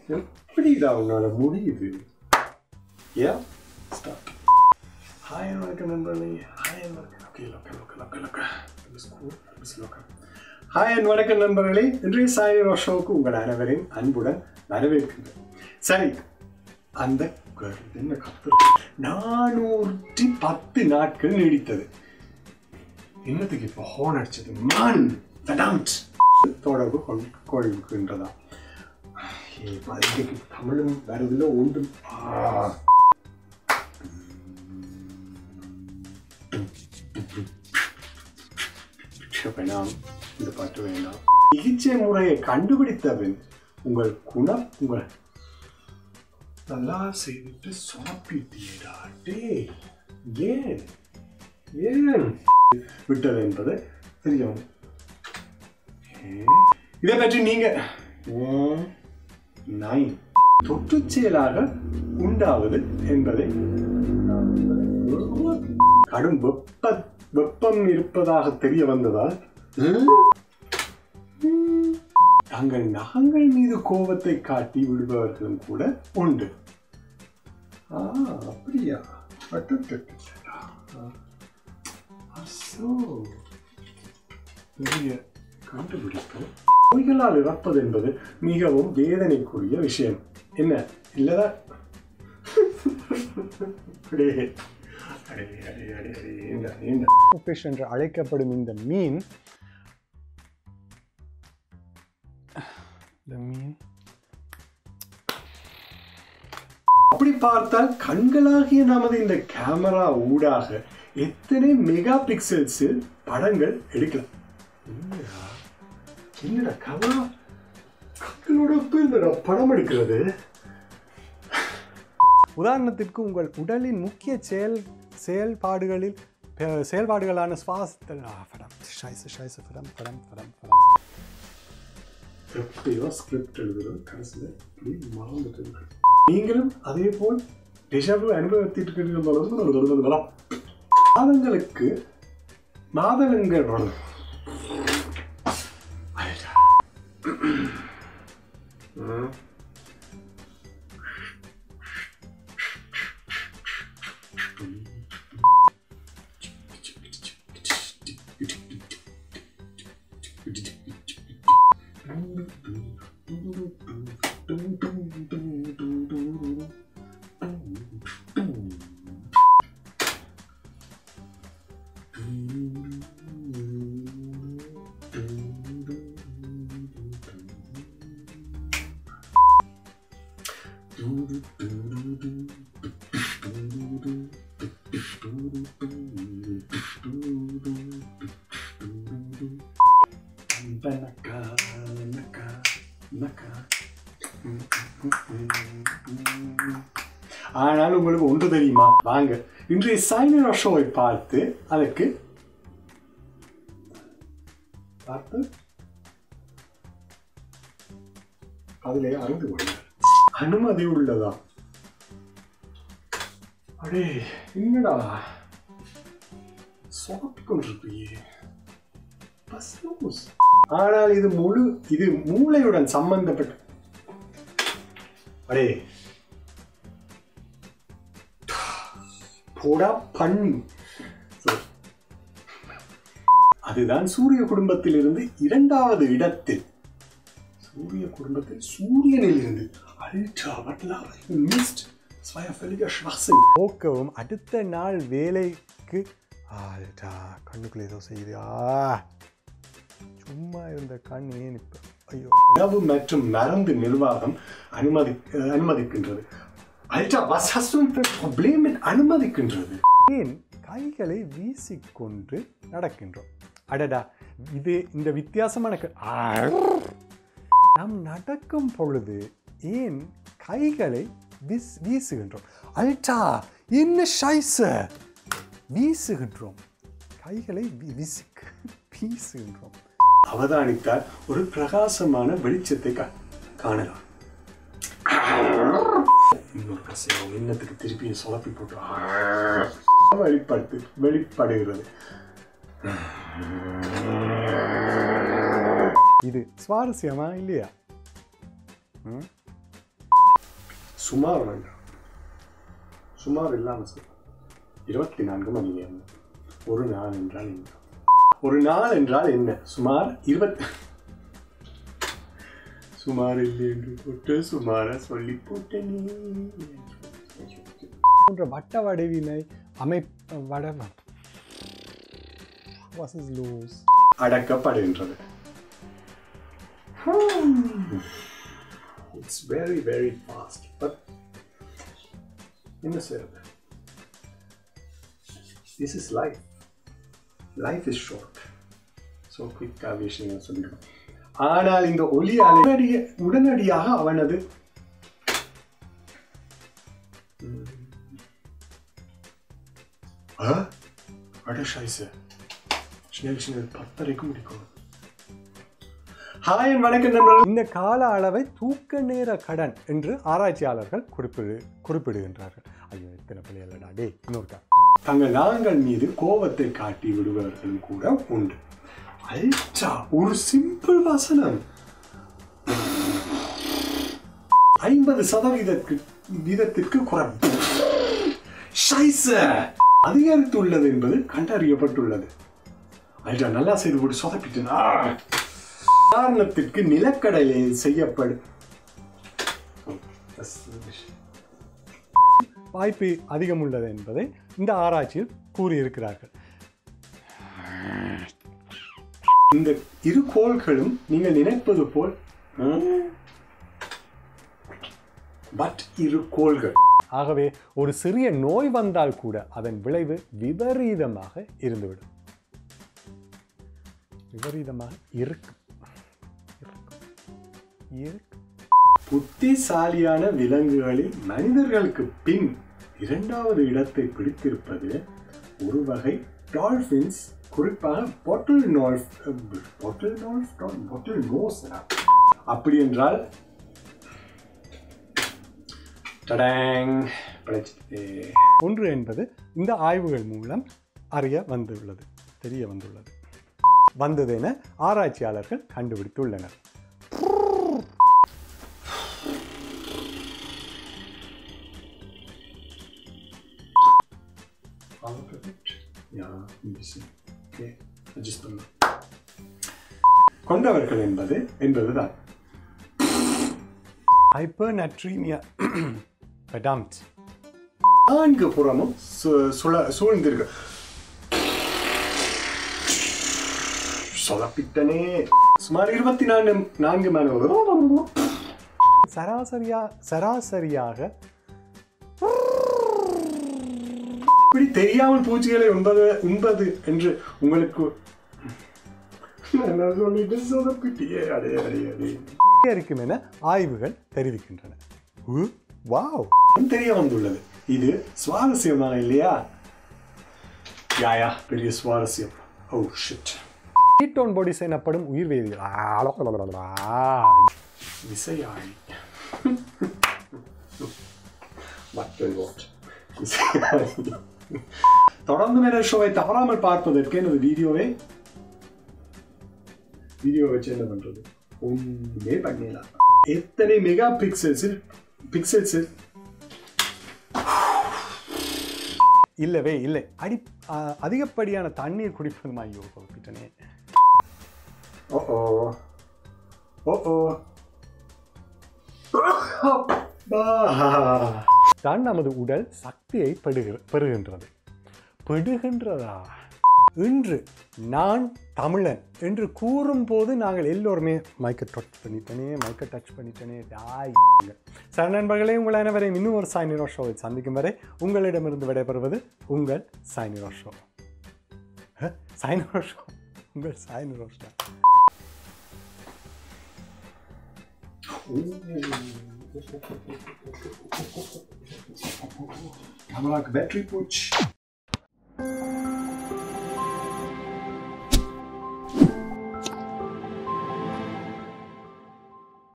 எப்படிடா உன்னால முடியுது யா ஸ்டார்ட் ஹாய் வணக்கம் நண்பர்களே ஹாய் வணக்கம் okay local local local local school local hi and வணக்கம் நண்பர்களே இன்றைய சாய் ஷோவுக்கு உங்கள் அனைவரையும் அன்புடன் வரவேற்கின்றேன் சரி அந்த girl என்ன கத்து நானூற்றி பத்து நாட்கள் நீடித்தது என்னத்துக்கு இப்போ ஹோன் அடிச்சது மான் தடாம்ட் தொடர்பு கொள் கொள்கின்றதா ஏ, பதினைக்கு தமிழும் வருதில் ஒன்றும் ஆ. வேணாம் இந்த பாட்டு வேண்டாம் சிகிச்சை முறையை கண்டுபிடித்தவன் உங்கள் குணம் உங்கள் நல்லா செய்துட்டு சாப்பிட்டீடா டேய் ஏன் ஏன் விட்டது என்பது தெரியும் இதை பற்றி நீங்க ஏன்? நைன் தொற்றுச் செயலாக உண்டாவது என்பதை கடும் வெப்ப வெப்பம் இருப்பதாக தெரிய வந்ததால் தங்கள் நகங்கள் மீது கோபத்தை காட்டி விடுபவர்களும் கூட உண்டு ஆ அப்படியா அட்டட்டட்டட்டா. ஆ, so. பெரிய கண்டுபிடிப்பு நோய்களால் இறப்பது என்பது மிகவும் வேதனைக்குரிய விஷயம் என்ன இல்லதா அடே, அடே, அடே, அடே, அடே, ஏண்டா, ஏண்டா. Fish என்று அழைக்கப்படும் இந்த மீன் இந்த மீன் அப்படி பார்த்தால் கண்களாகிய நமது இந்த கேமரா ஊடாக எத்தனை மெகா பிக்சல்ஸில் படங்கள் எடுக்கலாம் என்னடா என்னடா கவரா கண்களோட ஒப்பு என்னடா படம் எடுக்கிறது உதாரணத்திற்கு உங்கள் உடலின் முக்கிய செயல் செயல்பாடுகளில் பெ- செயல்பாடுகளான சுவாசத்தில் ஆ, படம் ஷைசு ஷைசு படம் படம் படம் படம் எப்படியோ ஸ்கிரிப்ட் எழுதுறது கடைசியில் இப்படி மறந்துட்டு இருக்கு. நீங்களும் அதே போல் டிஷாவு அனுபவத்திற்கு மாதங்களுக்கு மாதங்கள் ம். Naka, naka, naka. ஆனால் உங்களுக்கு ஒன்று தெரியுமா வாங்க இன்றைய சைனர் ஷோவை பார்த்து அதற்கு பார்த்து அதிலே அறிந்து கொள்ளுங்கள் அனுமதி உள்ளதா அடே என்னடா சாப்பிட்டு கொண்டிருப்பியே பஸ்லூஸ். ஆனால் இது முழு இது மூளையுடன் சம்பந்தப்பட்ட அடே போடா பண்ணி So, அதுதான் சூரிய குடும்பத்தில் இருந்து இரண்டாவது இடத்தில் சூரிய குடும்பத்தில் சூரியனில் இருந்து அல்ட்ரா வட்லாவை மிஸ்ட் ஸ்வயஃபெலிக schwachsinn போக்கவும் அடுத்த நாள் வேலைக்கு ஆல்டா கண்ணுக்குள்ள ஏதோ செய்யுது ஆ சும்மா இருந்த கண் ஏன் இப்போ ஐயோ உணவு மற்றும் மருந்து நிர்வாகம் அனுமதி அஹ், அனுமதிக்கின்றது ultra was hast du für Problem mit அனுமதிக்கின்றது ஏன் கைகளை வீசிக்கொண்டு நடக்கின்றோம் அடடா இது இந்த வித்தியாசமான க- ஆ! நாம் நடக்கும் பொழுது ஏன் கைகளை வீஸ் வீசுகின்றோம் அல்டா என்ன ஷைஸ வீசுகின்றோம் கைகளை வீ- வீசி வீசுகின்றோம் அவதானித்தால் ஒரு பிரகாசமான வெளிச்சத்தை கா- காணலாம் இன்னொரு கசையம் இன்னத்துக்கு திருப்பி சொலப்பி போட்டு வெளிப்படுத்து வெளிப்படுகிறது இது சுவாரஸ்யமா இல்லையா ம்? சுமார் வேண்டாம் சுமார் இல்லாமல் சார் இருபத்தி நான்கு மணி நேரம் ஒரு நாள் என்றால் என்ன ஒரு நாள் என்றால் என்ன சுமார் இருபத்தி சுமார் இல்லை என்று போட்டு சுமாரா சொல்லி போட்டு நீ போன்ற வட்ட வடிவினை அமை வட வாஸ் இஸ் லூஸ் அடக்கப்படுகின்றது it's very very fast but என்ன செய்யறது this is life life is short so குயிக்காக விஷயங்கள் சொல்லிடும் ஆனால் இந்த ஒலி அலை உடனடிய- உடனடியாக அவனது ஆ அட ஷைஸு schnell, schnell பத்தரைக்கு முடிக்கும் ஹாய் வணக்கம் நண்பர்கள் இந்த கால அளவை தூக்க நேர கடன் என்று ஆராய்ச்சியாளர்கள் குறிப்பிடு குறிப்பிடுகின்றார்கள் ஐயோ இத்தனை பிள்ளைகளடா டே இன்னொருக்கா தங்கள் நாங்கள் மீது கோபத்தை காட்டி விடுபவர்களும் கூட உண்டு அல்டா ஒரு சிம்பிள் வசனம் ஐம்பது சதவீதத்திற்கு வீதத்திற்கு குறைப்பு ஷைஸ அதிகரித்துள்ளது என்பது கண்டறியப்பட்டுள்ளது அல்டா நல்லா செய்து போட்டு சொதப்பிட்டேன் ஆ! காரணத்திற்கு நிலக்கடலில் செய்யப்படும் வாய்ப்பு அதிகம் உள்ளது என்பதை இந்த ஆராய்ச்சியில் கூறியிருக்கிறார்கள் இந்த இரு கோள்களும் நீங்கள் நினைப்பது போல் பட் இரு கோள்கள் ஆகவே ஒரு சிறிய நோய் வந்தால் கூட அதன் விளைவு விபரீதமாக இருந்துவிடும் விபரீதமாக இருக்கும் இருக்கும். இருக்கும் புத்திசாலியான விலங்குகளில் மனிதர்களுக்கு பின் இரண்டாவது இடத்தை பிடித்திருப்பது ஒரு வகை டால்பின்ஸ் குறிப்பாக பொட்டில் நால்ஃப் பொட்டில் நால்ஃப் பொட்டில் நோஸ் அப்படி என்றால் டடாங் படைச்சிட்டு ஒன்று என்பது இந்த ஆய்வுகள் மூலம் அறிய வந்துள்ளது தெரிய வந்துள்ளது வந்தது என ஆராய்ச்சியாளர்கள் கண்டுபிடித்துள்ளனர் All perfect? Ja, ein bisschen. Okay, adjust பண்ணலாம் கொண்டவர்கள் என்பது என்பதுதான் ஹைப்பர்நட்ரீமியா பெடாம்ட் நான்கு புறமும் சு- சுழ- சூழ்ந்திருக்கு சொதப்பிட்டனே சுமார் இருபத்தி நான்கு நான்கு மணி சராசரியா சராசரியாக இப்படி தெரியாமல் பூச்சிகளை உண்பது உண்பது என்று உங்களுக்கு நான் சொல்லிட்டு சொதப்பிட்டியே அடே அடே அடே இருக்கும் என ஆய்வுகள் தெரிவிக்கின்றன உ, வாவ் தெரிய வந்துள்ளது இது சுவாரஸ்யமான இல்லையா யாயா பெரிய சுவாரஸ்யம் ஓ ஷிட் கீட்டோன் பாடிஸ் எனப்படும் உயிர் வேதியியல் விசையாழி மக்கள் வாட் விசையாழி தொடர்ந்து மேல ஷோவை தவறாமல் பார்ப்பதற்கு எனது வீடியோவை வீடியோ வச்சு என்ன பண்றது ஒன்றுமே பண்ணிடலாம் எத்தனை மெகா பிக்சல்ஸில் பிக்சல்ஸில் இல்லவே இல்லை அடி ஆ, அதிகப்படியான தண்ணீர் குடிப்பதுமா ஐயோ சொல்லிட்டனே ஓ ஓ ஓ ஓ தான் நமது உடல் சக்தியை பெறுகிற பெறுகின்றது பெறுகின்றதா இன்று நான் தமிழன் என்று கூறும்போது நாங்கள் எல்லோருமே மைக்கை டச் பண்ணிட்டனே மைக்கை டச் பண்ணிட்டனே டாய் சார் நண்பர்களே உங்கள் அனைவரையும் இன்னும் ஒரு சாய் நிரோ ஷோவை சந்திக்கும் வரை உங்களிடமிருந்து விடைபெறுவது உங்கள் சாய் நிரோ ஷோ அஹ், சாய் நிரோ ஷோ உங்கள் Sai Niro show Kamera battery putsch.